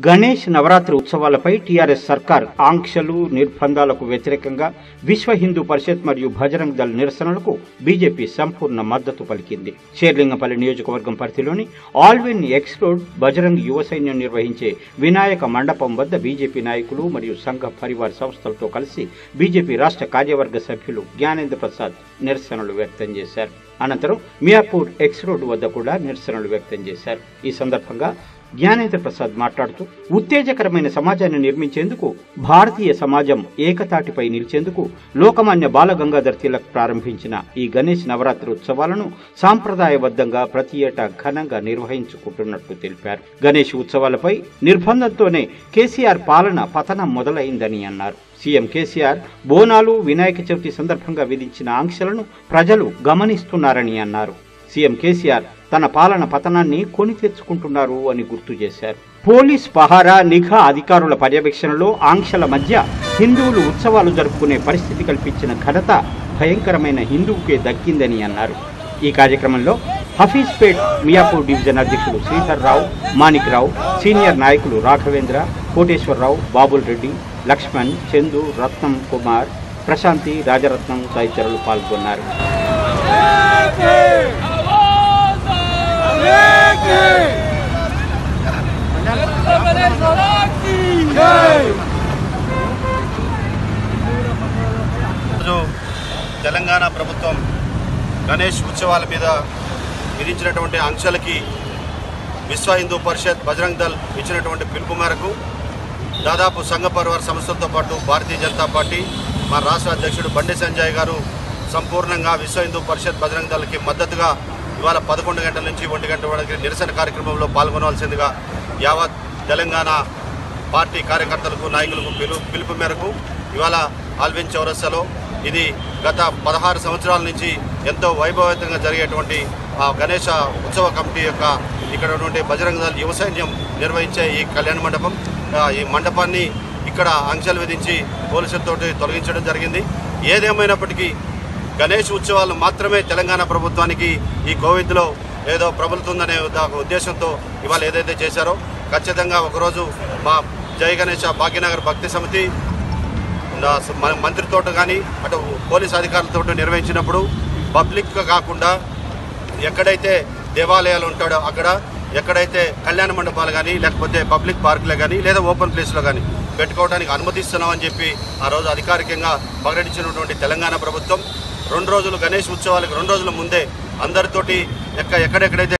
Ganesh Navratri ఉత్సవాలపై TRS సర్కార్ ఆంక్షలు నిర్బంధాలకు వ్యతిరేకంగా విశ్వ హిందూ పరిషత్ మరియు భజరంగ్ దళ్ నిరసనలకు బీజేపీ సంపూర్ణ మద్దతు పలికింది షేర్లింగపల్లి నియోజకవర్గం పరిధిలోని ఆల్విన్ ఎక్స్ రోడ్ బజరంగ్ యువ సైన్యం నిర్వహించే వినాయక మండపం వద్ద బీజేపీ నాయకులు మరియు సంఘ పరివార సంస్థలతో కలిసి బీజేపీ రాష్ట్ర కార్యవర్గ సభ్యులు జ్ఞానేంద్ర ప్రసాద్ నిరసనలు వ్యక్తం చేశారు అనంతరం మియాపూర్ ఎక్స్ రోడ్ వద్ద కూడా నిరసనలు వ్యక్తం చేశారు ఈ సందర్భంగా జ్ఞానేంద్ర ప్రసాద్ మాట్లాడుతూ ఉత్తేజకరమైన సమాజాన్ని నిర్మించేందుకు భారతీయ సమాజం ఏకతాటిపై నిలిచేందుకు లోకమాన్య బాలగంగాధర్ తిలక్ ప్రారంభించిన ఈ గణేష్ నవరాత్రి ఉత్సవాలను సాంప్రదాయబద్ధంగా ప్రతి ఏటా ఘనంగా నిర్వహించుకుంటున్నట్లు తెలిపారు గణేష్ ఉత్సవాలపై నిర్బంధంతోనే కేసీఆర్ పాలన పతనం మొదలైందని అన్నారు సీఎం కేసీఆర్ బోనాలు వినాయక చవితి సందర్భంగా విధించిన ఆంక్షలను ప్రజలు గమనిస్తున్నారని అన్నారు సీఎం కేసీఆర్ తన పాలన పతనాన్ని కొని తెచ్చుకుంటున్నారు అని గుర్తు చేశారు పోలీస్ పహారా నిఘా అధికారుల పర్యవేక్షణలో ఆంక్షల మధ్య హిందువులు ఉత్సవాలు జరుపుకునే పరిస్థితి కల్పించిన ఘనత భయంకరమైన హిందువుకే దక్కిందని అన్నారు ఈ కార్యక్రమంలో హఫీజ్పేట్ మియాపూర్ డివిజన్ అధ్యక్షులు శ్రీధర్ రావు మాణిక్ రావు సీనియర్ నాయకులు రాఘవేంద్ర కోటేశ్వరరావు బాబుల్ రెడ్డి లక్ష్మణ్ చందు రత్నం కుమార్ ప్రశాంతి రాజరత్నం తదితరులు పాల్గొన్నారు ఈరోజు తెలంగాణ ప్రభుత్వం గణేష్ ఉత్సవాల మీద విధించినటువంటి ఆంక్షలకి విశ్వ హిందూ పరిషత్ బజరంగ్ దళ్ ఇచ్చినటువంటి పిలుపు మేరకు దాదాపు సంఘ పరివార సంస్థలతో పాటు భారతీయ జనతా పార్టీ మా రాష్ట్ర అధ్యక్షుడు బండి సంజయ్ గారు సంపూర్ణంగా విశ్వ హిందూ పరిషత్ బజరంగ్ దళకి మద్దతుగా ఇవాళ పదకొండు గంటల నుంచి ఒంటి గంట వరకు నిరసన కార్యక్రమంలో పాల్గొనవలసిందిగా యావత్ తెలంగాణ పార్టీ కార్యకర్తలకు నాయకులకు పిలు పిలుపు మేరకు ఇవాళ ఆల్విన్ చౌరస్తాలో ఇది గత పదహారు సంవత్సరాల నుంచి ఎంతో వైభవతంగా జరిగేటువంటి ఆ గణేష ఉత్సవ కమిటీ యొక్క ఇక్కడ ఉన్నటువంటి బజరంగ దళ్ యువ సైన్యం నిర్వహించే ఈ కళ్యాణ మండపం ఆ, ఈ మండపాన్ని ఇక్కడ ఆంక్షలు విధించి పోలీసులతో తొలగించడం జరిగింది ఏదేమైనప్పటికీ గణేష్ ఉత్సవాలు మాత్రమే తెలంగాణ ప్రభుత్వానికి ఈ కోవిడ్లో ఏదో ప్రబలుతుందనే ఉద్ద- ఉద్దేశంతో ఇవాళ ఏదైతే చేశారో ఖచ్చితంగా ఒకరోజు మా జయ గణేష భాగ్యనగర్ భక్తి సమితి నా స- మన మంత్రితో కానీ అటు పోలీస్ అధికారులతో నిర్వహించినప్పుడు పబ్లిక్గా కాకుండా ఎక్కడైతే దేవాలయాలు ఉంటాడో అక్కడ ఎక్కడైతే కళ్యాణ మండపాలు కానీ లేకపోతే పబ్లిక్ పార్కులు కానీ లేదా ఓపెన్ ప్లేస్లో కానీ పెట్టుకోవడానికి అనుమతిస్తున్నామని చెప్పి ఆ రోజు అధికారికంగా ప్రకటించినటువంటి తెలంగాణ ప్రభుత్వం రెండు రోజులు గణేష్ ఉత్సవాలకు రెండు రోజుల ముందే అందరితోటి ఎక్క ఎక్కడెక్కడైతే